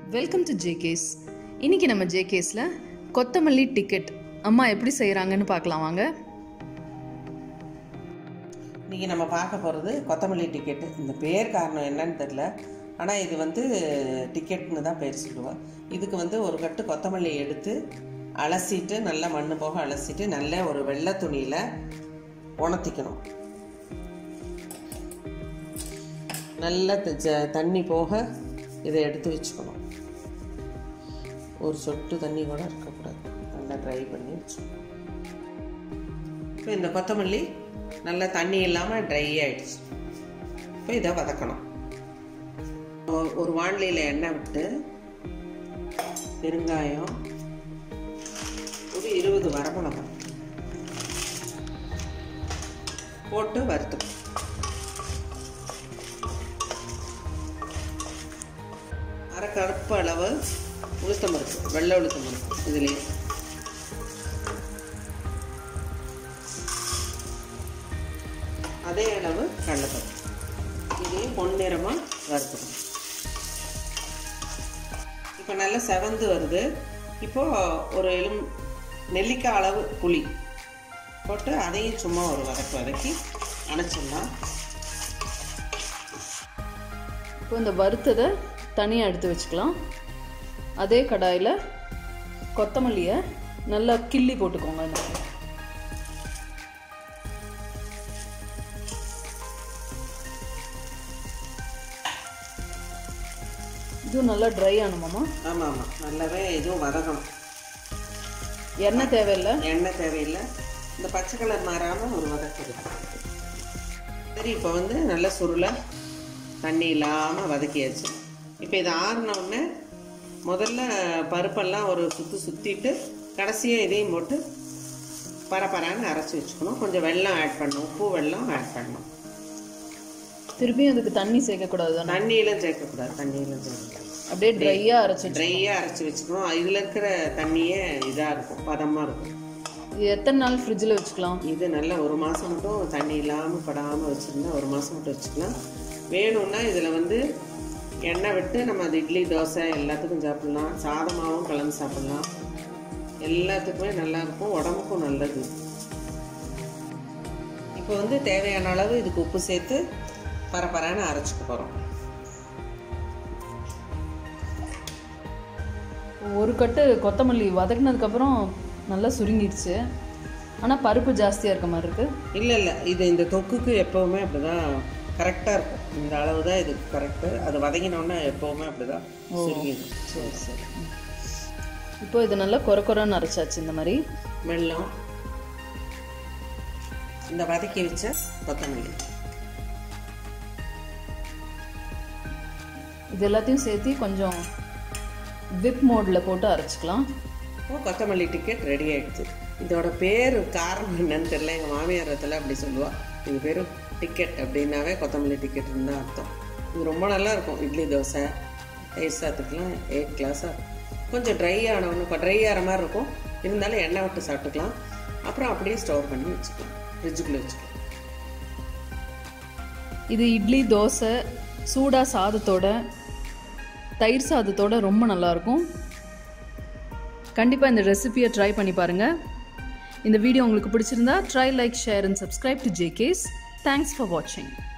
Welcome to JK's இன்னைக்கு நம்ம ஜேகேஸில் கொத்தமல்லி டிக்கெட் அம்மா எப்படி செய்கிறாங்கன்னு பார்க்கலாம் வாங்க இன்றைக்கி நம்ம பார்க்க போகிறது கொத்தமல்லி டிக்கெட்டு இந்த பேர் காரணம் என்னன்னு தெரில ஆனால் இது வந்து டிக்கெட்னு தான் பேர் சொல்லுவோம் இதுக்கு வந்து ஒரு கட்டு கொத்தமல்லி எடுத்து அலசிட்டு நல்லா மண்ணு போக அலசிட்டு நல்ல ஒரு வெள்ளை துணியில் உணர்த்திக்கணும் நல்ல த- ஜ- தண்ணி போக இதை எடுத்து வச்சுக்கணும் ஒரு சொட்டு தண்ணி கூட இருக்கக்கூடாது நல்லா ட்ரை பண்ணி வச்சுக்கணும் இப்போ இந்த கொத்தமல்லி நல்லா தண்ணி இல்லாமல் ட்ரை ஆயிடுச்சு இப்போ இதை வதக்கணும் ஒ- ஒரு வாண்லியில் எண்ணெய் விட்டு பெருங்காயம் ஒரு இருபது வரமிளகாய் போட்டு வறுத்துக்கணும் அரை கருப்பு அளவு உளுத்தம் பருப்பு வெள்ளை உளுத்தம் பருப்பு இதுலேயே அதே அளவு கடலைப்பருப்பு இதையும் பொன்னிறமாக வறுத்துக்கணும் இப்போ நல்லா செவந்து வருது இப்போ ஒரு எலும் நெல்லிக்காய் அளவு புளி போட்டு அதையும் சும்மா ஒரு வதக்கு வதக்கி அணைச்சிடலாம் இப்போ இந்த வறுத்ததை தனியாக எடுத்து வச்சுக்கலாம் அதே கடாயில் கொத்தமல்லியை நல்லா கிள்ளி போட்டுக்கோங்க இந்த மாதிரி. இதுவும் நல்லா ட்ரை ஆகணுமாம்மா ஆமாம் ஆமாம் நல்லாவே இதுவும் வதக்கணும் எண்ணெய் தேவையில்லை எண்ணெய் தேவையில்லை இந்த பச்சை கலர் மாறாமல் ஒரு வதக்கு இருக்கு. சரி இப்போ வந்து நல்ல சுருளை தண்ணி இல்லாமல் வதக்கியாச்சு இப்போ இது ஆறின உடனே முதல்ல பருப்பெல்லாம் ஒரு சுற்று சுற்றிட்டு கடைசியாக இதையும் போட்டு பரபரான்னு அரைச்சி வச்சுக்கணும் கொஞ்சம் வெல்லம் ஆட் பண்ணணும் உப்பு வெல்லம் ஆட் பண்ணணும் திருப்பியும் அதுக்கு தண்ணி சேர்க்கக்கூடாது தானே தண்ணியெல்லாம் சேர்க்கக்கூடாது தண்ணியெல்லாம் சேர்க்கக்கூடாது அப்படியே ட்ரையாக அரைச்சி ட்ரையாக அரைச்சி வச்சுக்கணும் இதில் இருக்கிற தண்ணியே இதாக இருக்கும் பதமாக இருக்கும் இது எத்தனை நாள் ஃப்ரிட்ஜில் வச்சுக்கலாம் இது நல்லா ஒரு மாதம் மட்டும் தண்ணி இல்லாமல் படாமல் வச்சுருந்தா ஒரு மாதம் மட்டும் வச்சுக்கலாம் வேணும்னா இதில் வந்து எண்ணெய் விட்டு நம்ம அது இட்லி தோசை எல்லாத்துக்கும் சாப்பிட்லாம் சாதமாகவும் கலந்து சாப்பிட்லாம் எல்லாத்துக்குமே நல்லா இருக்கும் உடம்புக்கும் நல்லது இப்போ வந்து தேவையான அளவு இதுக்கு உப்பு சேர்த்து பரபரான்னு அரைச்சிக்க போகிறோம் ஒரு கட்டு கொத்தமல்லி வதக்குனதுக்கப்புறம் நல்லா சுருங்கிடுச்சு ஆனால் பருப்பு ஜாஸ்தியாக இருக்க மாதிரி இருக்குது இல்லை இல்லை இது இந்த தொக்குக்கு எப்போவுமே அப்படி தான் கரெக்டாக இருக்கும் இந்த அளவு தான் இதுக்கு கரெக்டு அது வதங்கினோன்னே எப்போவுமே அப்படி தான் சுருங்கிடும் சரி சரி இப்போ இது நல்லா கொர கொரன்னு அரைச்சாச்சு இந்த மாதிரி வெல்லம் இந்த வதக்கி வச்ச கொத்தமல்லி இது எல்லாத்தையும் சேர்த்து கொஞ்சம் விப் மோடில் போட்டு அரைச்சிக்கலாம் இப்போ கொத்தமல்லி டிக்கெட் ரெடி ஆயிடுச்சு இதோட பேர் காரணம் என்னன்னு தெரியல எங்கள் மாமியார் இடத்துல அப்படி சொல்லுவா இது பேர் டிக்கெட் அப்படின்னாவே கொத்தமல்லி டிக்கெட்னு தான் அர்த்தம் இது ரொம்ப நல்லா இருக்கும் இட்லி தோசை தயிர் சாத்துக்கலாம் எயிட் கிளாஸாக இருக்கும் கொஞ்சம் ட்ரை ஆனவொன்னு இப்போ ட்ரை ஆகிற மாதிரி இருக்கும் இருந்தாலும் எண்ணெய் விட்டு சாப்பிட்டுக்கலாம் அப்புறம் அப்படியே ஸ்டோர் பண்ணி வச்சுக்கலாம் ஃப்ரிட்ஜுக்குள்ளே வச்சுக்கலாம் இது இட்லி தோசை சூடாக சாதத்தோட தயிர் சாதத்தோட ரொம்ப நல்லாயிருக்கும் கண்டிப்பாக இந்த ரெசிபியை ட்ரை பண்ணி பாருங்கள் இந்த வீடியோ உங்களுக்கு பிடிச்சிருந்தா try like share and subscribe to ஜேகேஸ் தேங்க்ஸ் ஃபார் வாட்சிங்